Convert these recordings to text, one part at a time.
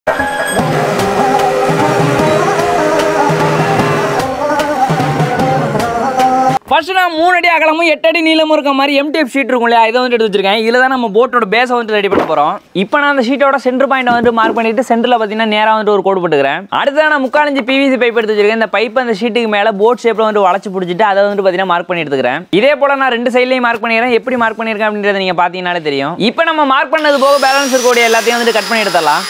First நான் மூணு அடி அகலமும் எட்டு அடி நீளமும் இருக்க மாதிரி எம்டிஎஃப் ஷீட் இருக்கும் இல்லையா இதை வந்துட்டு எடுத்து வச்சிருக்கேன் இதில் தான் நம்ம போட்டோட பேஸை வந்துட்டு ரெடி பண்ண போகிறோம் இப்போ நான் அந்த ஷீட்டோட சென்டர் பாயிண்ட் வந்துட்டு மார்க் பண்ணிட்டு சென்டரில் பார்த்தீங்கன்னா நேராக வந்துட்டு ஒரு கோடு போட்டுக்கிறேன் அடுத்தது நான் முக்காலஞ்சு பிவிசி பைப் எடுத்து வச்சிருக்கேன் இந்த பைப் அந்த ஷீட்டுக்கு மேலே போட் ஷேப்பில் வந்து வளைச்சு பிடிச்சிட்டு அதை வந்து பார்த்தீங்கன்னா மார்க் பண்ணி எடுத்துக்கிறேன் இதே போல் நான் ரெண்டு சைட்லையும் மார்க் பண்ணிக்கிறேன் எப்படி மார்க் பண்ணியிருக்கேன் அப்படின்றத நீங்கள் பார்த்தீங்கன்னாலே தெரியும் இப்போ நம்ம மார்க் பண்ணது போக பேலன்ஸ் இருக்கக்கூடிய எல்லாத்தையும் வந்துட்டு கட் பண்ணி எடுத்துடலாம்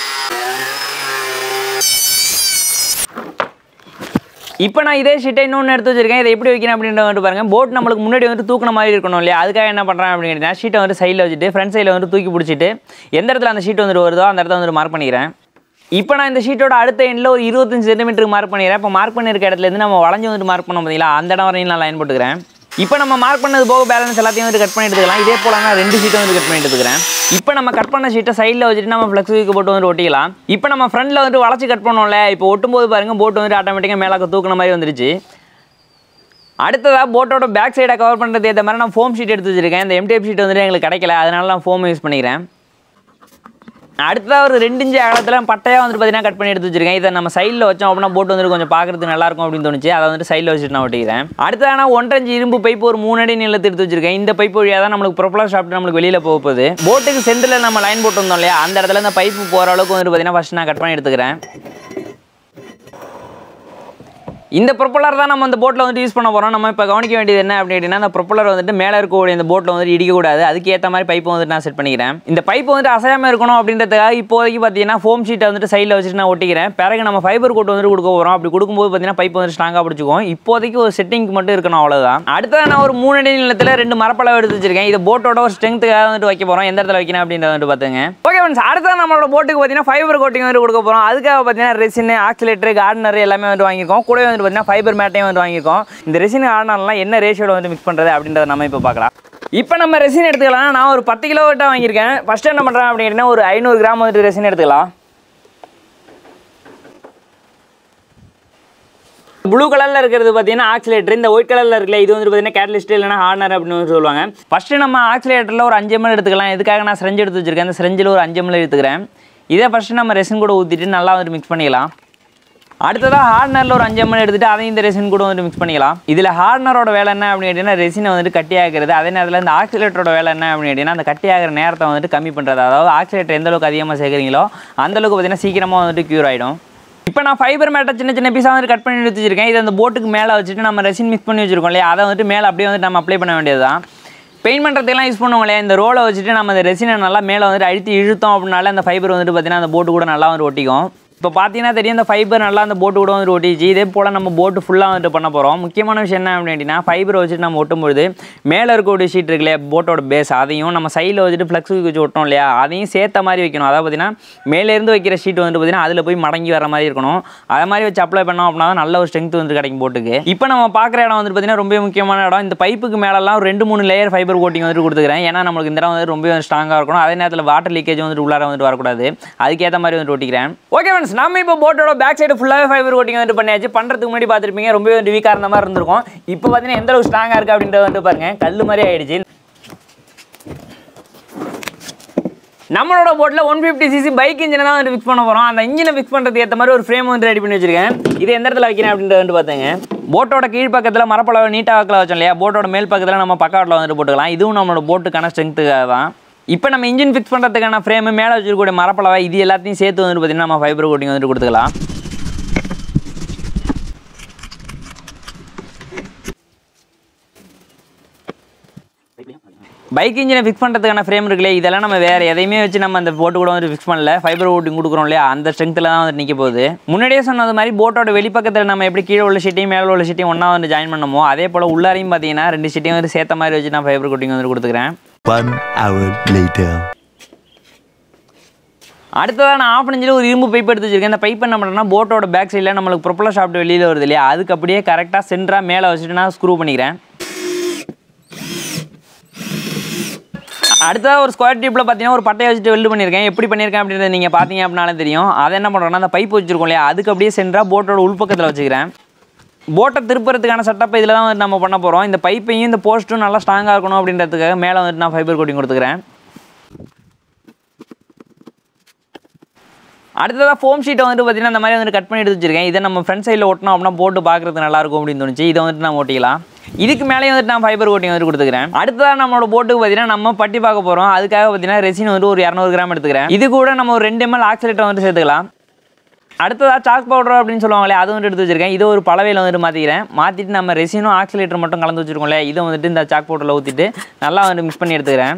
இப்போ நான் இதே ஷீட்டை இன்னொன்று எடுத்து வச்சிருக்கேன் இதை எப்படி வைக்கிறேன் அப்படின்றத வந்து பாருங்க போட் நம்மளுக்கு முன்னாடி வந்து தூக்கின மாதிரி இருக்கணும் இல்லையா அதுக்காக என்ன பண்ணுறேன் அப்படின்னா ஷீட்டை வந்து சைடில் வச்சுட்டு ஃப்ரண்ட் சைடில் வந்து தூக்கி பிடிச்சிட்டு எந்த இடத்துல அந்த ஷீட் வந்துட்டு வருதோ அந்த இடத்த வந்து மார்க் பண்ணிக்கிறேன் இப்போ நான் இந்த ஷீட்டோட அடுத்த எண்டில் ஒரு இருபத்தஞ்சு சென்டிமீட்டருக்கு மார்க் பண்ணிக்கிறேன் இப்போ மார்க் பண்ணியிருக்க இடத்துலேருந்து நம்ம வளைஞ்சு வந்துட்டு மார்க் பண்ணோம் பார்த்தீங்களா அந்த இடம் வரையும் நான் லைன் போட்டுக்கிறேன் இப்போ நம்ம மார்க் பண்ணது போக பேலன்ஸ் எல்லாத்தையும் வந்து கட் பண்ணி எடுத்துக்கலாம் இதே போல நான் ரெண்டு ஷீட்டை வந்து கட் பண்ணி எடுத்துக்கிறேன் இப்போ நம்ம கட் பண்ண ஷீட்டை சைடில் வச்சுட்டு நம்ம ஃப்ளெக்ஸ் வீக்கு போட்டு வந்து ஒட்டிக்கலாம் இப்போ நம்ம ஃப்ரண்ட்டில் வந்து வளைச்சு கட் பண்ணோம்ல இப்போ ஒட்டும்போது பாருங்க போட்டு வந்துட்டு ஆட்டோமேட்டிக்காக மேலே தூக்குன மாதிரி வந்துருச்சு அடுத்ததாக போட்டோட பேக் சைடை கவர் பண்ணுறது ஏற்ற மாதிரி நான் ஃபோம் ஷீட் எடுத்து வச்சிருக்கேன் இந்த எம்டிஎஃப் ஷீட் வந்துட்டு எங்களுக்கு கிடைக்கல அதனால நான் ஃபோம் யூஸ் பண்ணிக்கிறேன் அடுத்ததாக ஒரு ரெண்டு இன்ச்சு அகலத்தில் பட்டையாக வந்துட்டு பார்த்தீங்கன்னா கட் பண்ணி எடுத்து வச்சிருக்கேன் இதை நம்ம சைடில் வச்சோம் அப்படின்னா போட்டு வந்துட்டு கொஞ்சம் பார்க்கறதுக்கு நல்லா இருக்கும் அப்படின்னு தோணுச்சு அதை வந்துட்டு சைடில் வச்சுட்டு நான் ஒட்டிக்கிறேன் அடுத்ததாக நான் ஒன்றரை இன்ச்சு இரும்பு பைப் ஒரு மூணு அடி நீளத்தை எடுத்து வச்சிருக்கேன் இந்த பைப் வழியாக தான் நம்மளுக்கு ப்ரொப்பலர் ஷாப்ட் நம்மளுக்கு வெளியில் போக போகுது போட்டுக்கு சென்டரில் நம்ம லைன் போட்டு வந்தோம் இல்லையா அந்த இடத்துல இந்த பைப்பு போகிற அளவுக்கு வந்துட்டு பார்த்தீங்கன்னா ஃபஸ்ட் நான் கட் பண்ணி எடுத்துக்கிறேன் இந்த ப்ரொப்பலர் தான் நம்ம அந்த போட்டில் வந்து யூஸ் பண்ண போகிறோம் நம்ம இப்போ கவனிக்க வேண்டியது என்ன அப்படின்னா அந்த ப்ரொப்பலர் வந்துட்டு மேலே இருக்கக்கூடிய இந்த போட்டில் வந்து இடிக்கக்கூடாது அதுக்கு ஏற்ற மாதிரி பைப்பை வந்துட்டு நான் செட் பண்ணிக்கிறேன் இந்த பைப் வந்துட்டு அசையாமல் இருக்கணும் அப்படின்றதுக்காக இப்போதைக்கு பார்த்தீங்கன்னா ஃபோம் ஷீட்டை வந்துட்டு சைடில் வச்சுட்டு நான் ஒட்டிக்கிறேன் பிறகு நம்ம ஃபைபர் கோட் வந்துட்டு கொடுக்க போகிறோம் அப்படி கொடுக்கும்போது பார்த்தீங்கன்னா பைப் வந்து ஸ்ட்ராங்காக பிடிச்சிக்கும் இப்போதைக்கு ஒரு செட்டிங்க்கு மட்டும் இருக்கணும் அவ்வளோதான் அடுத்தது நான் ஒரு மூணு அடி நிலத்தில் ரெண்டு மரப்பளவு எடுத்து வச்சிருக்கேன் இது போட்டோட ஒரு ஸ்ட்ரென்த்துக்காக வந்துட்டு வைக்க போகிறோம் எந்த இடத்துல வைக்கணும் அப்படின்றத வந்துட்டு பார்த்துங்க ஓகே ஃப்ரெண்ட்ஸ் அடுத்த நம்மளோட போட்டுக்கு பார்த்தீங்கன்னா ஃபைபர் கோட்டிங் வந்து கொடுக்க போகிறோம் அதுக்காக பார்த்தீங்கன்னா ரெசின் ஆக்சிலேட்டர் கார்டனர் எல்லாமே வந்து வாங்கியிருக்கோம் கூடவே வந்து பார்த்தீங்கன்னா ஃபைபர் மேட்டையும் வந்து வாங்கியிருக்கோம் இந்த ரெசின் கார்டனர்லாம் என்ன ரேஷியோட வந்து மிக்ஸ் பண்ணுறது அப்படின்றத நம்ம இப்போ பார்க்கலாம் இப்போ நம்ம ரெசின் எடுத்துக்கலாம் நான் ஒரு பத்து கிலோ கிட்ட வாங்கியிருக்கேன் ஃபஸ்ட்டு என்ன பண்ணுறேன் அப்படின்னா ஒரு ஐநூறு கிராம் வந்துட்டு ரெசின் எடுத்துக்கலாம் ப்ளூ கலரில் இருக்கிறது பார்த்தீங்கன்னா ஆக்சிலேட்டர் இந்த ஒயிட் கலரில் இருக்குல்ல இது வந்து பார்த்தீங்கன்னா கேட்டலிஸ்ட் இல்லைனா ஹார்னர் அப்படின்னு வந்து சொல்லுவாங்க ஃபஸ்ட்டு நம்ம ஆக்சிலேட்டரில் ஒரு அஞ்சு எம்எல் எடுத்துக்கலாம் இதுக்காக நான் செஞ்சு எடுத்து வச்சிருக்கேன் அந்த செஞ்சில் ஒரு அஞ்சு எம்எல் எடுத்துக்கிறேன் இதை ஃபஸ்ட்டு நம்ம ரெசின் கூட ஊற்றிட்டு நல்லா வந்து மிக்ஸ் பண்ணிக்கலாம் அடுத்ததாக ஹார்ட்னரில் ஒரு அஞ்சு எம்எல் எடுத்துட்டு அதையும் இந்த ரெசின் கூட வந்து மிக்ஸ் பண்ணிக்கலாம் இதில் ஹார்ட்னரோட வேலை என்ன அப்படின்னு கேட்டிங்கன்னா ரெசினை வந்துட்டு கட்டியாக்குறது அதே நேரத்தில் இந்த ஆக்சிலேட்டரோட வேலை என்ன அப்படின்னு கேட்டிங்கன்னா அந்த கட்டியாகிற நேரத்தை வந்துட்டு கம்மி பண்ணுறது அதாவது ஆக்சிலேட்டர் எந்த அளவுக்கு அதிகமாக சேர்க்குறீங்களோ அந்த அளவுக்கு பார்த்தீங்கன்னா சீக்கிரமாக வந்துட்டு க்யூர் ஆகிடும் இப்போ நான் ஃபைபர் மேட்டை சின்ன சின்ன பீஸாக வந்து கட் பண்ணி எடுத்து வச்சிருக்கேன் இது அந்த போட்டுக்கு மேலே வச்சுட்டு நம்ம ரெசின் மிக்ஸ் பண்ணி வச்சிருக்கோம் இல்லையா அதை வந்துட்டு மேலே அப்படியே வந்துட்டு நம்ம அப்ளை பண்ண வேண்டியது தான் பெயிண்ட் பண்ணுறதுக்கெல்லாம் யூஸ் பண்ணுவோம் இல்லையா இந்த ரோலை வச்சுட்டு நம்ம அந்த ரெசினை நல்லா மேலே வந்துட்டு அழுத்தி இழுத்தோம் அப்படின்னால அந்த ஃபைபர் வந்துட்டு பார்த்தீங்கன்னா அந்த போட்டு கூட நல்லா வந்து ஒட்டிக்கும் இப்போ பார்த்தீங்கன்னா தெரியும் இந்த ஃபைபர் நல்லா அந்த போட்டு கூட வந்து ஒட்டிச்சு இதே போல் நம்ம போட்டு ஃபுல்லாக வந்துட்டு பண்ண போகிறோம் முக்கியமான விஷயம் என்ன அப்படின்னா ஃபைபர் வச்சுட்டு நம்ம ஒட்டும்பொழுது மேலே இருக்கக்கூடிய ஷீட் இருக்கு இல்லையா போட்டோட பேஸ் அதையும் நம்ம சைடில் வச்சுட்டு ஃப்ளக்ஸ் வச்சு ஒட்டோம் இல்லையா அதையும் சேர்த்த மாதிரி வைக்கணும் அதாவது பார்த்தீங்கன்னா மேலேருந்து வைக்கிற ஷீட் வந்துட்டு பார்த்தீங்கன்னா அதில் போய் மடங்கி வர மாதிரி இருக்கணும் அதை மாதிரி வச்சு அப்ளை பண்ணோம் அப்படின்னா தான் நல்ல ஒரு ஸ்ட்ரென்த் வந்து கிடைக்கும் போட்டுக்கு இப்போ நம்ம பார்க்குற இடம் வந்துட்டு பார்த்தீங்கன்னா ரொம்ப முக்கியமான இடம் இந்த பைப்புக்கு மேலெல்லாம் ஒரு ரெண்டு மூணு லேயர் ஃபைபர் கோட்டிங் வந்துட்டு கொடுத்துக்கிறேன் ஏன்னா நம்மளுக்கு இந்த இடம் வந்து ரொம்ப ஸ்ட்ராங்காக இருக்கணும் அதே நேரத்தில் வாட்டர் லீக்கேஜ் வந்துட்டு உள்ளார வந்துட்டு வரக்கூடாது அதுக்கேற்ற மாதிரி வந்துட்டு ஒட்டிக்கிறேன் ஓகே ஃப்ரெண்ட்ஸ் நம்ம இப்போ போட்டோட பேக் சைடு ஃபுல்லாகவே ஃபைபர் கோட்டிங் வந்துட்டு பண்ணியாச்சு பண்ணுறதுக்கு முன்னாடி பார்த்துருப்பீங்க ரொம்பவே வந்து வீக்காக இருந்த மாதிரி இருந்திருக்கும் இப்போ பார்த்தீங்கன்னா எந்த அளவுக்கு ஸ்ட்ராங்காக இருக்குது அப்படின்றத வந்து பாருங்க கல் மாதிரி ஆயிடுச்சு நம்மளோட போட்டில் ஒன் ஃபிஃப்டி சிசி பைக் இன்ஜினை தான் வந்து ஃபிக்ஸ் பண்ண போகிறோம் அந்த இன்ஜினை ஃபிக்ஸ் பண்ணுறதுக்கு ஏற்ற மாதிரி ஒரு ஃப்ரேம் வந்து ரெடி பண்ணி வச்சிருக்கேன் இது எந்த இடத்துல வைக்கிறேன் அப்படின்றத வந்து பார்த்துங்க போட்டோட கீழ் பக்கத்தில் மரப்பளவு நீட்டாக வாக்கில் வச்சோம் இல்லையா போட்டோட மேல் பக்கத்தில் நம்ம பக்காட்டில் வந்துட்டு போட்டுக்கலாம் இதுவும் நம்மளோட போட்டுக்கான ஸ்ட்ரென்த்துக்காக தான் இப்போ நம்ம இன்ஜின் ஃபிக்ஸ் பண்ணுறதுக்கான ஃப்ரேமு மேலே வச்சிருக்கக்கூடிய மரப்பளவை இது எல்லாத்தையும் சேர்த்து வந்துட்டு பார்த்தீங்கன்னா நம்ம ஃபைபர் கோட்டிங் வந்துட்டு கொடுத்துக்கலாம் பைக் இன்ஜினை ஃபிக்ஸ் பண்ணுறதுக்கான ஃப்ரேம் இருக்குல்ல இதெல்லாம் நம்ம வேறு எதையுமே வச்சு நம்ம அந்த போட்டு கூட வந்து ஃபிக்ஸ் பண்ணல ஃபைபர் ஓட்டிங் கொடுக்குறோம் இல்லையா அந்த ஸ்ட்ரென்த்தில் தான் வந்து நிற்க போகுது முன்னாடியே சொன்னது மாதிரி போட்டோட வெளிப்பக்கத்தில் நம்ம எப்படி கீழே உள்ள ஷீட்டையும் மேலே உள்ள ஷீட்டையும் ஒன்றா வந்து ஜாயின் பண்ணமோ அதே போல் உள்ளாரையும் பார்த்தீங்கன்னா ரெண்டு ஷீட்டையும் வந்து சேர்த்த மாதிரி வச்சு நான் ஃபைபர் கோட்டிங் வந்து கொடுத்துக்கிறேன் One hour later. அடுத்ததாக நான் ஆஃப் இன்ச்சில் ஒரு இரும்பு பைப் எடுத்து வச்சிருக்கேன் இந்த பைப் என்ன பண்ணுறேன்னா போட்டோட பேக் சைடில் நம்மளுக்கு ப்ரொப்பலர் ஷாப்ட் வெளியில் வருது இல்லையா அதுக்கு அப்படியே கரெக்டாக சென்டராக மேலே வச்சுட்டு நான் ஸ்க்ரூ பண்ணிக்கிறேன் அடுத்ததாக ஒரு ஸ்கொயர் டியூப்பில் பார்த்தீங்கன்னா ஒரு பட்டையை வச்சுட்டு வெல்டு பண்ணியிருக்கேன் எப்படி பண்ணியிருக்கேன் அப்படின்றத நீங்கள் பார்த்தீங்க அப்படின்னாலே தெரியும் அதை என்ன பண்ணுறோன்னா அந்த பைப் வச்சிருக்கோம் இல்லையா அதுக்கு அப்படியே சென்டராக போட்டோட உள்பக்கத்தில் வச்சுக்கிறேன் போட்டை திருப்புறதுக்கான செட்டப் இதில் தான் வந்து நம்ம பண்ண போகிறோம் இந்த பைப்பையும் இந்த போஸ்ட்டும் நல்லா ஸ்ட்ராங்காக இருக்கணும் அப்படின்றதுக்காக மேலே வந்துட்டு நான் ஃபைபர் கோட்டிங் கொடுத்துக்கிறேன் அடுத்ததாக ஃபோம் ஷீட்டை வந்துட்டு பார்த்தீங்கன்னா இந்த மாதிரி வந்து கட் பண்ணி எடுத்து வச்சிருக்கேன் இதை நம்ம ஃப்ரண்ட் சைடில் ஒட்டினோம் அப்படின்னா போட்டு பார்க்குறதுக்கு நல்லா இருக்கும் அப்படின்னு தோணுச்சு இதை வந்துட்டு நான் ஓட்டிக்கலாம் இதுக்கு மேலேயும் வந்துட்டு நான் ஃபைபர் கோட்டிங் வந்து கொடுத்துக்கிறேன் அடுத்ததாக நம்மளோட போட்டுக்கு பார்த்தீங்கன்னா நம்ம பட்டி பார்க்க போகிறோம் அதுக்காக பார்த்தீங்கன்னா ரெசின் வந்து ஒரு இரநூறு கிராம் எடுத்துக்கிறேன் இது கூட நம்ம ஒரு ரெண்டு எம்எல் ஆக்சிலேட்டர் வந்து சேர்த்துக்கலாம் அடுத்ததாக சாக் பவுடர் அப்படின்னு சொல்லுவாங்களே அது வந்துட்டு எடுத்து வச்சிருக்கேன் இதை ஒரு பலவையில் வந்துட்டு மாற்றிக்கிறேன் மாற்றிட்டு நம்ம ரெசினும் ஆக்சிலேட்டர் மட்டும் கலந்து வச்சிருக்கோம்ல இதை வந்துட்டு இந்த சாக் பவுடரில் ஊற்றிட்டு நல்லா வந்துட்டு மிக்ஸ் பண்ணி எடுத்துக்கிறேன்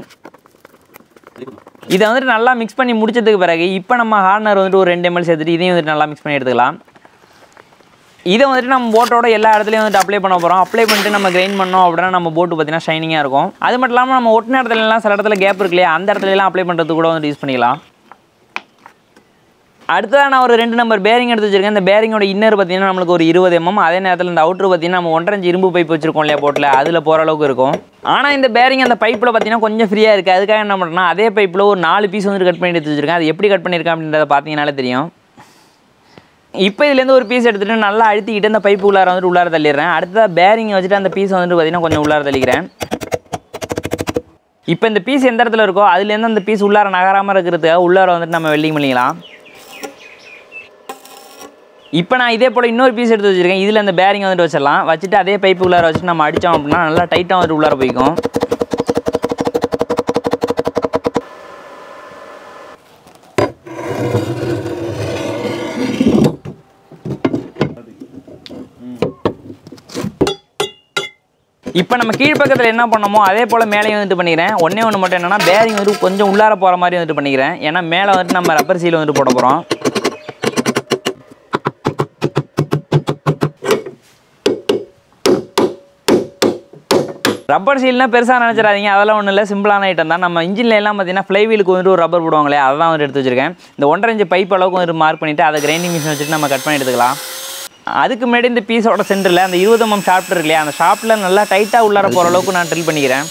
இதை வந்துட்டு நல்லா மிக்ஸ் பண்ணி முடிச்சதுக்கு பிறகு இப்போ நம்ம ஹார்னர் வந்துட்டு ஒரு ரெண்டு எம்எல் சேர்த்துட்டு இதையும் வந்துட்டு நல்லா மிக்ஸ் பண்ணி எடுத்துக்கலாம் இதை வந்துட்டு நம்ம போட்டோட எல்லா இடத்துலையும் வந்துட்டு அப்ளை பண்ண போகிறோம் அப்ளை பண்ணிட்டு நம்ம கிரைண்ட் பண்ணோம் அப்படின்னா நம்ம போட்டு பார்த்தீங்கன்னா ஷைனிங்காக இருக்கும் அது மட்டும் இல்லாமல் நம்ம ஒட்டின இடத்துல எல்லாம் சில இடத்துல கேப் இருக்கு இல்லையா அந்த இடத்துல எல்லாம் அப்ளை பண்ணுறதுக்கு கூட வந்துட்டு யூஸ் பண்ணிக்கலாம் அடுத்ததாக நான் ஒரு ரெண்டு நம்பர் பேரிங் எடுத்து வச்சிருக்கேன் இந்த பேரிங்கோட இன்னர் பார்த்தீங்கன்னா நம்மளுக்கு ஒரு இருபது எம்எம் அதே நேரத்தில் இந்த அவுட்ரு பார்த்தீங்கன்னா நம்ம ஒன்றரை இன்ச் இரும்பு பைப் வச்சிருக்கோம் இல்லையா போட்டில் அதில் போகிற அளவுக்கு இருக்கும் ஆனால் இந்த பேரிங் அந்த பைப்பில் பார்த்தீங்கன்னா கொஞ்சம் ஃப்ரீயாக இருக்குது அதுக்காக என்ன பண்ணுறேன்னா அதே பைப்பில் ஒரு நாலு பீஸ் வந்து கட் பண்ணி எடுத்து வச்சிருக்கேன் அது எப்படி கட் பண்ணியிருக்கேன் அப்படின்றத பார்த்தீங்கனாலே தெரியும் இப்போ இதுலேருந்து ஒரு பீஸ் எடுத்துகிட்டு நல்லா அழுத்திக்கிட்டு அந்த பைப்பு உள்ளார வந்துட்டு உள்ளார தள்ளிடுறேன் அடுத்ததாக பேரிங் வச்சுட்டு அந்த பீஸ் வந்துட்டு பார்த்தீங்கன்னா கொஞ்சம் உள்ளார தள்ளிக்கிறேன் இப்போ இந்த பீஸ் எந்த இடத்துல இருக்கோ அதுலேருந்து அந்த பீஸ் உள்ளார நகராமல் இருக்கிறதுக்காக உள்ளார வந்துட்டு நம்ம வெல்டிங் பண்ணிக்கலாம் இப்போ நான் இதே போல் இன்னொரு பீஸ் எடுத்து வச்சிருக்கேன் இதில் இந்த பேரிங் வந்துட்டு வச்சிடலாம் வச்சுட்டு அதே பைப்பு உள்ளார வச்சுட்டு நம்ம அடித்தோம் அப்படின்னா நல்லா டைட்டாக வந்துட்டு உள்ளார போய்க்கும் இப்போ நம்ம கீழ்ப்பக்கத்தில் என்ன பண்ணோமோ அதே போல் மேலேயும் வந்துட்டு பண்ணிக்கிறேன் ஒன்றே ஒன்று மட்டும் என்னன்னா பேரிங் வந்து கொஞ்சம் உள்ளார போகிற மாதிரி வந்துட்டு பண்ணிக்கிறேன் ஏன்னா மேலே வந்துட்டு நம்ம ரப்பர் சீல் வந்துட்டு போட போகிறோம் ரப்பர் சீல்னா பெருசாக நினச்சிடாதீங்க அதெல்லாம் ஒன்றும் இல்லை சிம்பிளான ஐட்டம் தான் நம்ம இன்ஜின்ல எல்லாம் பார்த்தீங்கன்னா ஃப்ளைவீலுக்கு வந்துட்டு ஒரு ரப்பர் போடுவாங்களே அதான் வந்துட்டு எடுத்து வச்சிருக்கேன் இந்த ஒன்றரை இன்ச்சு பைப் அளவுக்கு வந்துட்டு மார்க் பண்ணிவிட்டு அதை கிரைண்டிங் மிஷின் வச்சுட்டு நம்ம கட் பண்ணி எடுத்துக்கலாம் அதுக்கு முன்னாடி இந்த பீஸோட சென்டரில் அந்த இருபது எம்எம் ஷாப்ட் இருக்கு இல்லையா அந்த ஷாப்பில் நல்லா டைட்டாக உள்ளார போகிற அளவுக்கு நான் ட்ரில் பண்ணிக்கிறேன்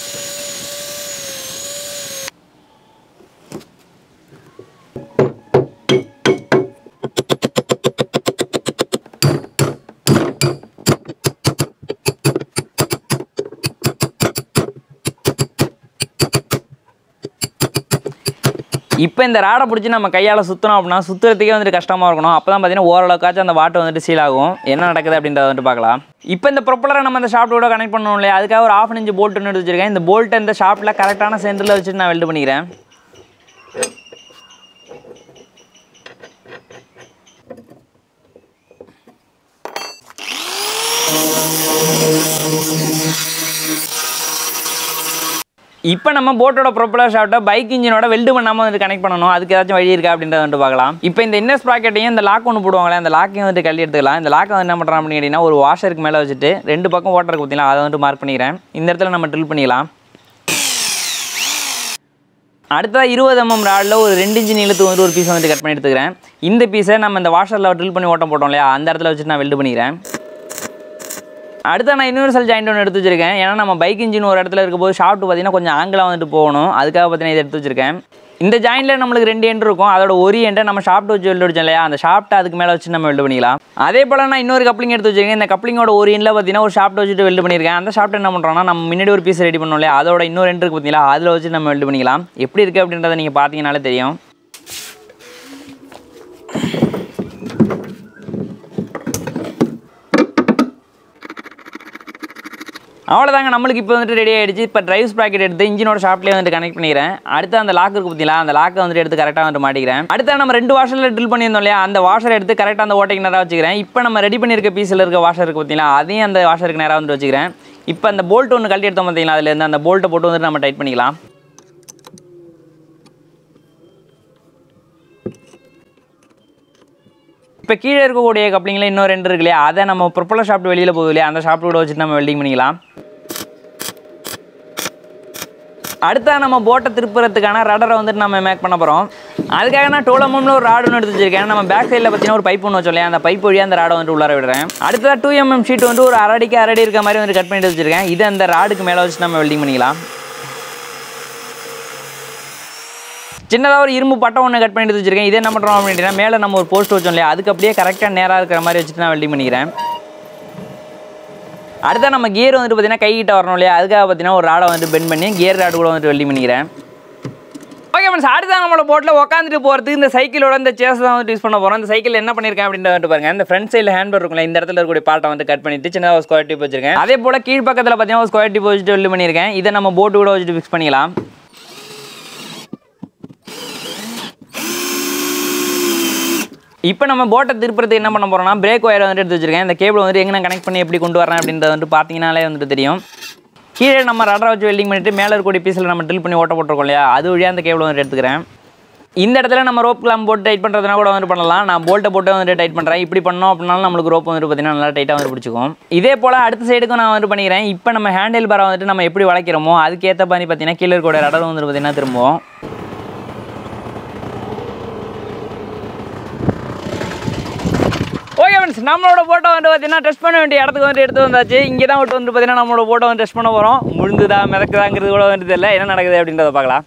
இப்போ இந்த ராடை பிடிச்சி நம்ம கையால் சுற்றணும் அப்படின்னா சுற்றுறதுக்கே வந்துட்டு கஷ்டமாக இருக்கணும் அப்போ தான் பார்த்தீங்கன்னா ஓரளவுக்காச்சும் அந்த வாட்டர் வந்துட்டு சீல் ஆகும் என்ன நடக்குது அப்படின்றத வந்துட்டு பார்க்கலாம் இப்போ இந்த ப்ரொப்பலரை நம்ம இந்த ஷாப்ட்டோட கனெக்ட் பண்ணணும் இல்லையா அதுக்காக ஒரு ஆஃப் இன்ச் போல்ட் ஒன்று வச்சிருக்கேன் இந்த போல்ட்டை இந்த ஷாப்பில் கரெக்டான சென்டரில் வச்சுட்டு நான் வெல்டு பண்ணிக்கிறேன் இப்போ நம்ம போட்டோட ப்ரொப்பலர் ஷாப்ட்டை பைக் இன்ஜினோட வெல்டு பண்ணாமல் வந்துட்டு கனெக்ட் பண்ணணும் அதுக்கு ஏதாச்சும் வழி இருக்கா அப்படின்றத வந்துட்டு பார்க்கலாம் இப்போ இந்த இன்னர் ஸ்ப்ராக்கெட்டையும் இந்த லாக் ஒன்று போடுவாங்களே அந்த லாக்கையும் வந்துட்டு கழட்டி எடுத்துக்கலாம் இந்த லாக்கை வந்து என்ன பண்ணுறான் அப்படின்னு கேட்டிங்கன்னா ஒரு வாஷருக்கு மேலே வச்சுட்டு ரெண்டு பக்கம் ஓட்டருக்கு பார்த்தீங்களா அதை வந்துட்டு மார்க் பண்ணிக்கிறேன் இந்த இடத்துல நம்ம ட்ரில் பண்ணிக்கலாம் அடுத்ததாக இருபது எம்எம் ராடில் ஒரு ரெண்டு இன்ச்சு நீளத்துக்கு வந்து ஒரு பீஸ் வந்துட்டு கட் பண்ணி எடுத்துக்கிறேன் இந்த பீஸை நம்ம இந்த வாஷரில் ட்ரில் பண்ணி ஓட்டம் போட்டோம் இல்லையா அந்த இடத்துல வச்சுட்டு நான் வெல்டு பண்ணிக்கிறேன் அடுத்து நான் யூனிவர்சல் ஜாயிண்ட் ஒன்று எடுத்து வச்சிருக்கேன் ஏன்னா நம்ம பைக் இன்ஜின் ஒரு இடத்துல இருக்கும்போது ஷாஃப்ட் பார்த்தீங்கன்னா கொஞ்சம் ஆங்கிளாக வந்துட்டு போகணும் அதுக்காக பார்த்தீங்கன்னா இதை எடுத்து வச்சிருக்கேன் இந்த ஜாயிண்டில் நம்மளுக்கு ரெண்டு எண்ட் இருக்கும் அதோட ஒரு எண்டை நம்ம ஷாஃப்ட் வச்சு வெல்டு அடிச்சோம் இல்லையா அந்த ஷாஃப்ட்டை அதுக்கு மேலே வச்சு நம்ம வெல்டு பண்ணிக்கலாம் அதே போல் நான் இன்னொரு கப்ளிங் எடுத்து வச்சிருக்கேன் இந்த கப்ளிங்கோட ஒரு எண்டில் பார்த்தீங்கன்னா ஒரு ஷாஃப்ட் வச்சுட்டு வெல்டு பண்ணியிருக்கேன் அந்த ஷாஃப்ட் என்ன பண்ணுறோம்னா நம்ம முன்னாடி ஒரு பீஸ் ரெடி பண்ணோம் இல்லையா அதோட இன்னொரு எண்ட் இருக்கு பார்த்தீங்களா அதில் வச்சு நம்ம வெல்டு பண்ணிக்கலாம் எப்படி இருக்குது அப்படின்றத நீங்கள் பார்த்தீங்கனாலே தெரியும் அவ்வளோதாங்க நம்மளுக்கு இப்போ வந்துட்டு ரெடி ஆயிடுச்சு இப்போ டிரைவ் ஸ்ப்ராக்கெட் எடுத்து இன்ஜினோட ஷாப்லேயே வந்துட்டு கனெக்ட் பண்ணிக்கிறேன் அடுத்து அந்த லாக் இருக்கு பார்த்தீங்களா அந்த லாக்கை வந்துட்டு எடுத்து கரெக்டாக வந்துட்டு மாட்டிக்கிறேன் அடுத்து நம்ம ரெண்டு வாஷரில் ட்ரில் பண்ணியிருந்தோம் இல்லையா அந்த வாஷர் எடுத்து கரெக்டாக அந்த ஓட்டைக்கு நேராக வச்சுக்கிறேன் இப்போ நம்ம ரெடி பண்ணியிருக்க பீஸில் இருக்க வாஷர் இருக்கு பார்த்தீங்களா அதையும் அந்த வாஷருக்கு நேராக வந்துட்டு வச்சுக்கிறேன் இப்போ அந்த போல்ட் ஒன்று கழட்டி எடுத்தோம் பார்த்தீங்களா அதுலேருந்து அந்த போல்ட்டை போட்டு வந்துட்டு நம்ம டைட் பண்ணிக்கலாம் இப்போ கீழே இருக்கக்கூடிய கப்ளிங்கில் இன்னும் ரெண்டு இருக்கு இல்லையா அதை நம்ம ப்ரொப்பலர் ஷாப்ட் வெளியில் போகுது இல்லையா அந்த ஷாப்ட் கூட வச்சுட்டு நம்ம வெல்டிங் பண்ணிக்கலாம் அடுத்தா நம்ம போட்டை திருப்புறதுக்கான ரடரை வந்துட்டு நம்ம மேக் பண்ண போகிறோம் அதுக்காக நான் டோலமம்ல ஒரு ராடு ஒன்று எடுத்து வச்சிருக்கேன் நம்ம பேக் சைடில் பார்த்தீங்கன்னா ஒரு பைப் ஒன்று வச்சோம் இல்லையா அந்த பைப் வழியாக அந்த ராடை வந்துட்டு உள்ளார விடுறேன் அடுத்ததாக டூ எம்எம் ஷீட் வந்து ஒரு அரடிக்கு அரடி இருக்க மாதிரி வந்து கட் பண்ணிட்டு வச்சிருக்கேன் இதை அந்த ராடுக்கு மேலே வச்சு நம்ம வெல்டிங் பண்ணிக்கலாம் சின்னதாக ஒரு இரும்பு பட்டம் ஒன்று கட் பண்ணிட்டு வச்சிருக்கேன் இதே என்ன பண்ணுறோம் அப்படின்னா மேலே நம்ம ஒரு போஸ்ட் வச்சோம் இல்லையா அதுக்கு அப்படியே கரெக்டாக நேராக இருக்கிற மாதிரி வச்சுட்டு நான் வெல்டிங் பண்ணிக்கிறேன் அடுத்தா நம்ம கியர் வந்துட்டு பார்த்தீங்கன்னா கைகிட்ட வரணும் இல்லையா அதுக்காக பார்த்தீங்கன்னா ஒரு ராடை வந்துட்டு பெண்ட் பண்ணி கியர் ராடு கூட வந்துட்டு வெல்டிங் பண்ணிக்கிறேன் ஓகே ஃப்ரெண்ட்ஸ் அடுத்த நம்மளோட போட்டில் உட்காந்துட்டு போகிறதுக்கு இந்த சைக்கிளோட இந்த சேஸ் தான் வந்து யூஸ் பண்ண போகிறோம் இந்த சைக்கிள் என்ன பண்ணியிருக்கேன் அப்படின்றத வந்து பாருங்க இந்த ஃப்ரண்ட் சைடில் ஹேண்ட் இருக்கும்ல இந்த இடத்துல இருக்கக்கூடிய பார்ட்டை வந்து கட் பண்ணிட்டு சின்னதாக ஒரு ஸ்கொயர் டிப் வச்சிருக்கேன் அதே போல் கீழ் பக்கத்தில் பார்த்தீங்கன்னா ஒரு ஸ்கொயர் டிப் வச்சுட்டு வெள்ளி பண்ணியிருக்கேன் இதை நம்ம போட்டு கூட வச்சுட்டு ஃபிக்ஸ் பண்ணிக்கலாம் இப்போ நம்ம போட்டை திருப்புறதுக்கு என்ன பண்ண போறோம்னா பிரேக் ஒயரை வந்துட்டு எடுத்து வச்சிருக்கேன் இந்த கேபிள் வந்துட்டு எங்கே கனெக்ட் பண்ணி எப்படி கொண்டு வரேன் அப்படின்றத வந்துட்டு பார்த்தீங்கனாலே வந்துட்டு தெரியும் கீழே நம்ம ரடரை வச்சு வெல்டிங் பண்ணிட்டு மேலே இருக்கக்கூடிய பீஸில் நம்ம ட்ரில் பண்ணி ஓட்ட போட்டிருக்கோம் இல்லையா அது வழியாக அந்த கேபிள் வந்துட்டு எடுத்துக்கிறேன் இந்த இடத்துல நம்ம ரோப் கிளாம் போட்டு டைட் பண்ணுறதுனா கூட வந்துட்டு பண்ணலாம் நான் போல்ட்டை போட்டு வந்துட்டு டைட் பண்ணுறேன் இப்படி பண்ணோம் அப்படின்னாலும் நம்மளுக்கு ரோப் வந்துட்டு பார்த்தீங்கன்னா நல்லா டைட்டாக வந்து பிடிச்சிக்கும் இதே போல் அடுத்த சைடுக்கும் நான் வந்துட்டு பண்ணிக்கிறேன் இப்போ நம்ம ஹேண்டில் பாரை வந்துட்டு நம்ம எப்படி வளைக்கிறோமோ அதுக்கேற்ற மாதிரி பார்த்தீங்கன்னா கீழே இருக்கக்கூடிய ரடர் வந்துட்டு பார்த்தீங்கன்னா திரும்புவோம் ஓகே ஃப்ரெண்ட்ஸ் நம்மளோட ஃபோட்டோ வந்து பார்த்தீங்கன்னா டெஸ்ட் பண்ண வேண்டிய இடத்துக்கு வந்து எடுத்து வந்தாச்சு இங்கே தான் விட்டு வந்து பார்த்தீங்கன்னா நம்மளோட ஃபோட்டோ வந்து டெஸ்ட் பண்ண போகிறோம் முழுந்துதா மிதக்குதாங்கிறது கூட வந்து தெரியல என்ன நடக்குது அப்படின்றத பார்க்கலாம்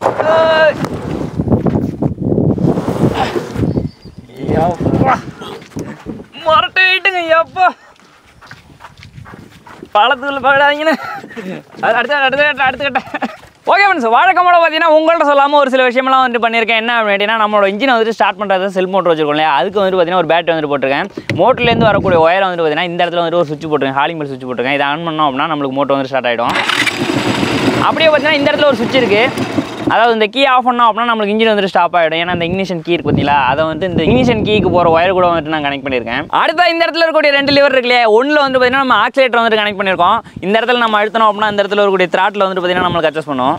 யப்பா. மரட்டு வெயிட்டுங்க எப்போ பழத்துக்குள்ள பகடாதீங்கன்னு அது அடுத்த அடுத்த கட்ட அடுத்த கட்ட ஓகே ஃப்ரெண்ட்ஸ் வழக்கமோட பார்த்தீங்கன்னா உங்கள்கிட்ட சொல்லாமல் ஒரு சில விஷயம்லாம் வந்துட்டு பண்ணியிருக்கேன் என்ன அப்படின்னா நம்மளோட இன்ஜினை வந்துட்டு ஸ்டார்ட் பண்ணுறது செல் மோட்டர் வச்சிருக்கோம் இல்லையா அதுக்கு வந்துட்டு பார்த்தீங்கன்னா ஒரு பேட்டரி வந்துட்டு போட்டிருக்கேன் மோட்டர்லேருந்து வரக்கூடிய ஒயரை வந்துட்டு பார்த்தீங்கன்னா இந்த இடத்துல வந்துட்டு ஒரு சுவிட்ச் போட்டிருக்கேன் ஹாலிங் பெல் சுவிட்ச் போட்டிருக்கேன் இதை ஆன் பண்ணோம் அப்படின்னா நம்மளுக்கு மோட்டர் வந்து ஸ்டார்ட் ஆகிடும் அப்படியே பார்த்தீங்கன்னா இந்த இடத்துல ஒரு சுவிட்ச் இருக்குது அதாவது இந்த கீ ஆஃப் பண்ணோம் அப்படின்னா நம்மளுக்கு இன்ஜின் வந்துட்டு ஸ்டாப் ஆகிடும் ஏன்னா இந்த இக்னிஷன் கீ இருக்கு பார்த்தீங்களா அதை வந்து இந்த இக்னிஷன் கீக்கு போகிற ஒயர் கூட வந்துட்டு நான் கனெக்ட் பண்ணியிருக்கேன் அடுத்த இந்த இடத்துல இருக்கக்கூடிய ரெண்டு லிவர் இருக்கு இல்லையா ஒன்றில் வந்து பார்த்தீங்கன்னா நம்ம ஆக்சிலேட்டர் வந்துட்டு கனெக்ட் பண்ணியிருக்கோம் இந்த இடத்துல நம்ம அழுத்தணும் அப்படின்னா இந்த இடத்துல இருக்கக்கூடிய த்ராட்டில் வந்துட்டு பார்த்தீங்கன்னா நம்மளுக்கு அட்ஜஸ்ட் பண்ணும்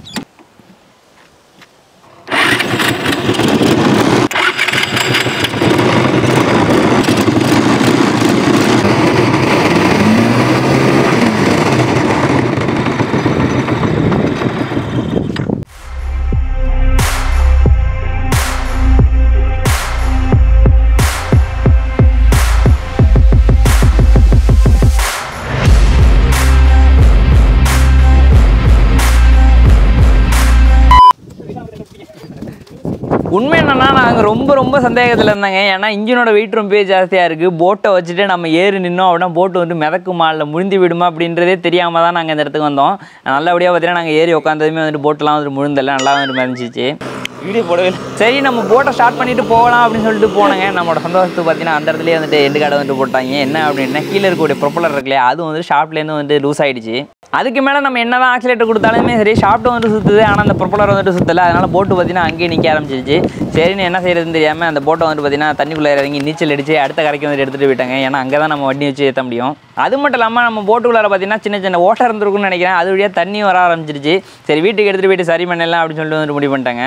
உண்மை என்னன்னா நாங்கள் ரொம்ப ரொம்ப சந்தேகத்தில் இருந்தாங்க ஏன்னா இன்ஜினோட வெயிட் ரொம்ப ஜாஸ்தியாக இருக்குது போட்டை வச்சுட்டு நம்ம ஏறி நின்னோம் அப்படின்னா போட்டு வந்து மிதக்குமா இல்லை முழுந்தி விடுமா அப்படின்றதே தெரியாமல் தான் நாங்கள் இந்த இடத்துக்கு வந்தோம் நல்லபடியாக பார்த்தீங்கன்னா நாங்கள் ஏறி உட்காந்ததுமே வந்துட்டு போட்டெல்லாம் வந்துட்டு முழுந்தெல்லாம் நல்லா வந்துட்டு மிதந்துச்சு வீடியோ போடவே இல்லை. சரி நம்ம போட்டை ஸ்டார்ட் பண்ணிட்டு போகலாம் அப்படின்னு சொல்லிட்டு போனேங்க நம்மளோட சந்தோஷத்துக்கு பார்த்தீங்கன்னா அந்த இடத்துலயே வந்துட்டு எண்டு கார்டை வந்துட்டு போட்டாங்க என்ன அப்படின்னா கீழே இருக்கக்கூடிய ப்ரொப்பலர் இருக்கு இல்லையா அது வந்து ஷாப்லேருந்து வந்து லூஸ் ஆயிடுச்சு அதுக்கு மேலே நம்ம என்ன தான் ஆக்சிலேட்டர் கொடுத்தாலுமே சரி ஷாப்ட்டு வந்து சுற்றுது ஆனால் அந்த ப்ரொப்பலர் வந்துட்டு சுற்றலை அதனால் போட்டு பார்த்தீங்கன்னா அங்கேயே நிற்க ஆரம்பிச்சிருச்சு சரின்னு என்ன செய்யறதுன்னு தெரியாமல் அந்த போட்டை வந்து பார்த்தீங்கன்னா தண்ணிக்குள்ளே இறங்கி நீச்சல் அடிச்சு அடுத்த கரைக்கு வந்து எடுத்துகிட்டு போயிட்டாங்க ஏன்னா அங்கே தான் நம்ம வண்டி வச்சு ஏற்ற முடியும் அது மட்டும் இல்லாமல் நம்ம போட்டுக்குள்ளார பார்த்தீங்கன்னா சின்ன சின்ன ஓட்டை இருந்திருக்கும்னு நினைக்கிறேன் அது வழியாக தண்ணி வர ஆரம்பிச்சிருச்சு சரி வீட்டுக்கு எடுத்துகிட்டு போயிட்டு சரி பண்ணலாம் அப்படின்னு சொல்லிட்டு வந்துட்டு முடிவு பண்ணிட்டாங்க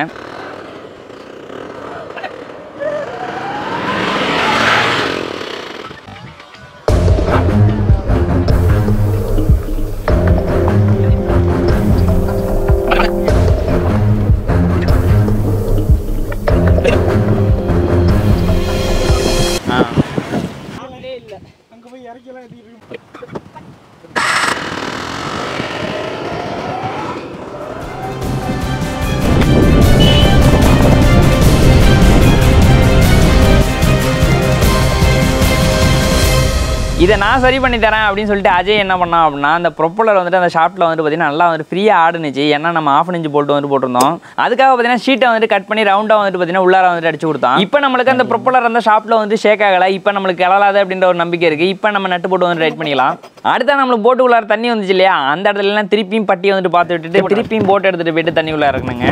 இதை நான் சரி பண்ணி தரேன் அப்படின்னு சொல்லிட்டு அஜய் என்ன பண்ணான் அப்படின்னா அந்த ப்ரொப்பலர் வந்துட்டு அந்த ஷாப்பில் வந்துட்டு பார்த்தீங்கன்னா நல்லா வந்துட்டு ஃப்ரீயாக ஆடுனுச்சு ஏன்னா நம்ம ஆஃப் இன்ச்சு போட்டு வந்து போட்டிருந்தோம் அதுக்காக பார்த்தீங்கன்னா ஷீட்டை வந்துட்டு கட் பண்ணி ரவுண்டாக வந்துட்டு பார்த்தீங்கன்னா உள்ளார வந்துட்டு அடிச்சு கொடுத்தான் இப்போ நம்மளுக்கு அந்த ப்ரொப்பலர் அந்த ஷாப்பில் வந்து ஷேக் ஆகலை இப்போ நம்மளுக்கு கிளலாது அப்படின்ற ஒரு நம்பிக்கை இருக்குது இப்போ நம்ம நட்டு போட்டு வந்து ரைட் பண்ணிக்கலாம் அடுத்த நம்மளுக்கு போட்டு உள்ளார தண்ணி வந்துச்சு இல்லையா அந்த இடத்துல எல்லாம் திருப்பியும் பட்டி வந்துட்டு பார்த்து விட்டுட்டு திருப்பியும் போட்டு எடுத்துகிட்டு போயிட்டு தண்ணி உள்ளார இருக்கணுங்க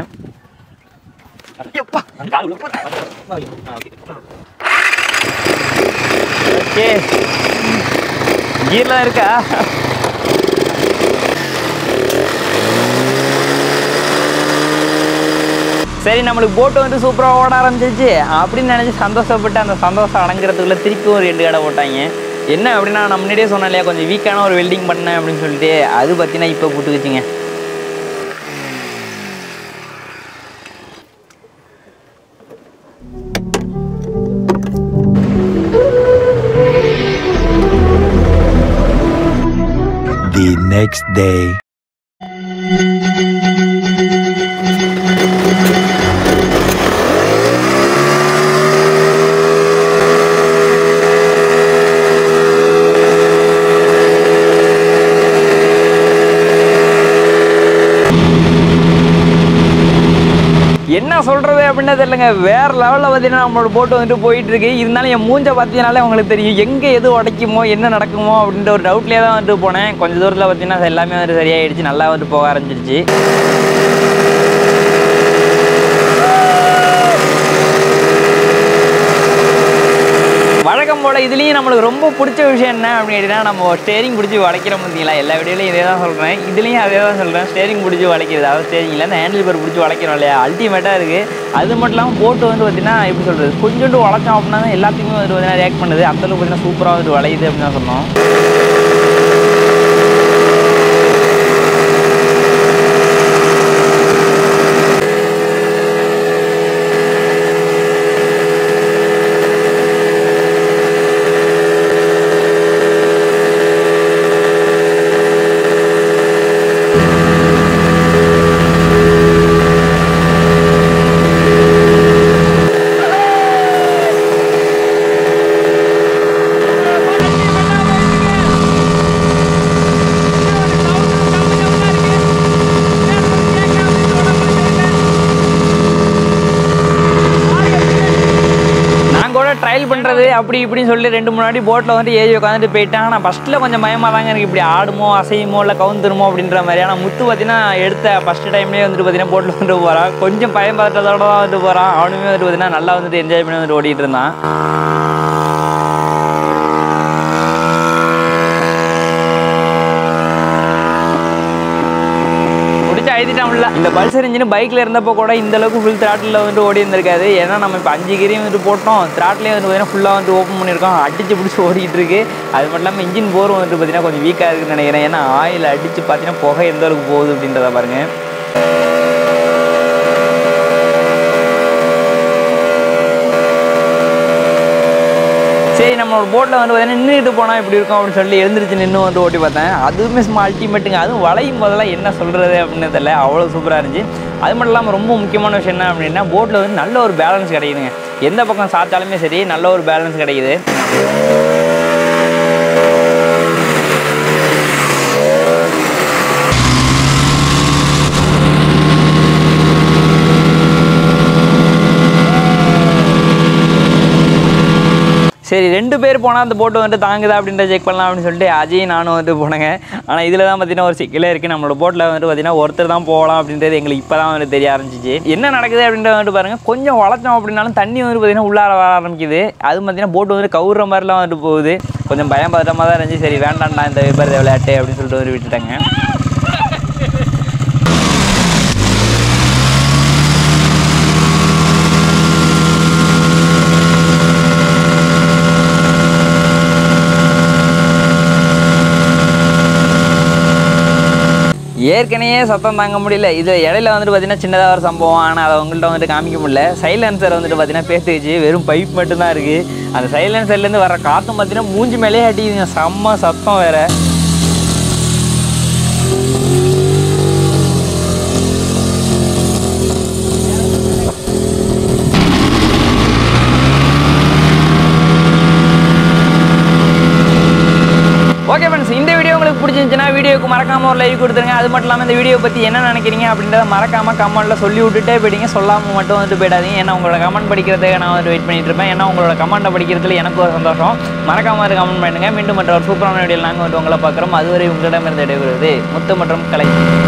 ஓகே கீர்லாம் இருக்கா சரி நம்மளுக்கு போட்டு வந்து சூப்பராக ஓட ஆரம்பிச்சிருச்சு அப்படின்னு நினச்சி சந்தோஷப்பட்டு அந்த சந்தோஷம் அடங்குறதுக்குள்ள திருப்பி ஒரு ரெண்டு கடை போட்டாங்க என்ன அப்படின்னா நான் முன்னாடியே சொன்னேன் இல்லையா கொஞ்சம் வீக்கான ஒரு வெல்டிங் பண்ணேன் அப்படின்னு சொல்லிட்டு அது பார்த்தீங்கன்னா இப்போ புட்டுக்குச்சுங்க The next day. சொல்கிறது அப்படின்னு தெரியலங்க வேறு லெவலில் பார்த்தீங்கன்னா நம்மளோட போட்டு வந்துட்டு போயிட்டு இருக்கு இருந்தாலும் என் மூஞ்ச பார்த்தீங்கனாலே உங்களுக்கு தெரியும் எங்கே எது உடைக்குமோ என்ன நடக்குமோ அப்படின்ற ஒரு டவுட்லேயே தான் வந்துட்டு போனேன் கொஞ்சம் தூரத்தில் பார்த்தீங்கன்னா எல்லாமே வந்துட்டு சரியாயிடுச்சு நல்லா வந்துட்டு போக ஆரம்பிச்சிருச்சு வழக்கம் போல் இதுலேயும் நம்மளுக்கு ரொம்ப பிடிச்ச விஷயம் என்ன அப்படின்னா நம்ம ஸ்டேரிங் பிடிச்சி வளைக்கிறோம் பார்த்தீங்களா எல்லா வீடியோலையும் இதே தான் சொல்கிறேன் இதுலேயும் அதே தான் சொல்கிறேன் ஸ்டேரிங் பிடிச்சி வளைக்கிறது அதாவது ஸ்டேரிங்கில் இந்த ஹேண்டில் பேர் பிடிச்சி வளைக்கிறோம் இல்லையா அல்டிமேட்டாக இருக்குது அது மட்டும் இல்லாமல் போட்டு வந்து பார்த்தீங்கன்னா எப்படி சொல்கிறது கொஞ்சோண்டு வளைச்சோம் அப்படின்னா தான் எல்லாத்துக்குமே வந்து பார்த்தீங்கன்னா ரியாக்ட் பண்ணுது அந்தளவுக்கு பார்த்தீங்கன்னா சூப்பராக வந்துட்டு வளையுது அப்படின்னு தான் சொன்னோம் நான் கூட ட்ரையல் பண்ணுறது அப்படி இப்படின்னு சொல்லி ரெண்டு முன்னாடி போட்டில் வந்து ஏறி உட்காந்துட்டு போயிட்டேன் ஆனால் ஃபஸ்ட்டில் கொஞ்சம் பயமாக தாங்க எனக்கு இப்படி ஆடுமோ அசையுமோ இல்லை கவுந்துருமோ அப்படின்ற மாதிரி ஆனால் முத்து பார்த்தீங்கன்னா எடுத்த ஃபஸ்ட்டு டைம்லேயே வந்துட்டு பார்த்தீங்கன்னா போட்டில் வந்துட்டு போகிறான் கொஞ்சம் பயம் பார்த்ததோட தான் வந்துட்டு போகிறான் அவனுமே வந்துட்டு பார்த்தீங்கன்னா நல்லா வந்துட்டு என்ஜாய் பண்ணி வந்துட்டு ஓடிட்டு இருந்தான் பிடிச்சி அழுத்திட்டான்ல இந்த பல்சர் இன்ஜின் பைக்கில் இருந்தப்போ கூட இந்த அளவுக்கு ஃபுல் த்ராட்டில் வந்துட்டு ஓடி இருந்திருக்காது ஏன்னா நம்ம இப்போ அஞ்சு கிரியும் வந்துட்டு போட்டோம் த்ராட்லேயே வந்து பார்த்தீங்கன்னா ஃபுல்லாக வந்து ஓப்பன் பண்ணியிருக்கோம் அடிச்சு பிடிச்சி ஓடிட்டு இருக்கு அது மட்டும் இல்லாமல் இன்ஜின் போரும் வந்துட்டு பார்த்தீங்கன்னா கொஞ்சம் வீக்காக இருக்குன்னு நினைக்கிறேன் ஏன்னா ஆயில் அடிச்சு பார்த்தீங்கன்னா புகை எந்த அளவுக்கு போகுது அப்படின்றத பாருங்க சரி நம்மளோட போட்டில் வந்து பார்த்தீங்கன்னா நின்றுட்டு போனால் இப்படி இருக்கும் அப்படின்னு சொல்லி எழுந்திரிச்சு நின்று வந்து ஓட்டி பார்த்தேன் அதுவுமே சும்மா அல்டிமேட்டுங்க அதுவும் வளையும் போதெல்லாம் என்ன சொல்கிறது அப்படின்னு தெரியல அவ்வளோ சூப்பராக இருந்துச்சு அது மட்டும் இல்லாமல் ரொம்ப முக்கியமான விஷயம் என்ன அப்படின்னா போட்டில் வந்து நல்ல ஒரு பேலன்ஸ் கிடைக்குதுங்க எந்த பக்கம் சாத்தாலுமே சரி நல்ல ஒரு பேலன்ஸ் கிடைக்குது சரி ரெண்டு பேர் போனால் அந்த போட்டு வந்துட்டு தாங்குதா அப்படின்ற செக் பண்ணலாம் அப்படின்னு சொல்லிட்டு அஜய் நானும் வந்து போனேங்க ஆனால் இதில் தான் பார்த்தீங்கன்னா ஒரு சிக்கலே இருக்குது நம்மளோட போட்டில் வந்துட்டு பார்த்தீங்கன்னா ஒருத்தர் தான் போகலாம் அப்படின்றது எங்களுக்கு இப்போ தான் வந்து தெரிய ஆரம்பிச்சிச்சு என்ன நடக்குது அப்படின்றத வந்துட்டு பாருங்கள் கொஞ்சம் வளர்த்தோம் அப்படின்னாலும் தண்ணி வந்து பார்த்தீங்கன்னா உள்ளார வர ஆரம்பிக்குது அது பார்த்தீங்கன்னா போட்டு வந்து கவுற மாதிரிலாம் வந்துட்டு போகுது கொஞ்சம் பயம் பதட்டமாக தான் இருந்துச்சு சரி வேண்டாம்டா இந்த விபரீத விளையாட்டு அப்படின்னு சொல்லிட்டு வந்து விட்டுட்டாங்க ஏற்கனவே சத்தம் தாங்க முடியல இதில் இடையில வந்துட்டு பார்த்தீங்கன்னா சின்னதாக ஒரு சம்பவம் ஆனால் அதை உங்கள்கிட்ட வந்துட்டு காமிக்க முடியல சைலன்சர் வந்துட்டு பார்த்தீங்கன்னா பேசி வச்சு வெறும் பைப் மட்டும்தான் இருக்குது அந்த சைலன்சர்லேருந்து வர காற்றும் பார்த்தீங்கன்னா மூஞ்சி மேலேயே அடிக்குதுங்க செம்ம சத்தம் வேறு ஓகே ஃப்ரெண்ட்ஸ் இந்த வீடியோ உங்களுக்கு பிடிச்சிருந்துச்சுன்னா வீடியோக்கு மறக்காம ஒரு லைக் கொடுத்துருங்க அது மட்டும் இல்லாமல் இந்த வீடியோ பற்றி என்ன நினைக்கிறீங்க அப்படின்றத மறக்காம கமெண்ட்ல சொல்லி விட்டுட்டே போயிட்டீங்க சொல்லாமல் மட்டும் வந்துட்டு போயிடாதீங்க ஏன்னா உங்களோட கமெண்ட் படிக்கிறதுக்கு நான் வந்து வெயிட் பண்ணிட்டு இருப்பேன் ஏன்னா உங்களோட கமெண்ட்டை படிக்கிறதுல எனக்கு ஒரு சந்தோஷம் மறக்காம ஒரு கமெண்ட் பண்ணுங்க மீண்டும் மற்ற ஒரு சூப்பரான வீடியோ நாங்கள் வந்து உங்களை பார்க்குறோம் அதுவரை உங்களிடமிருந்து இடைபெறுவது முத்து மற்றும் கலை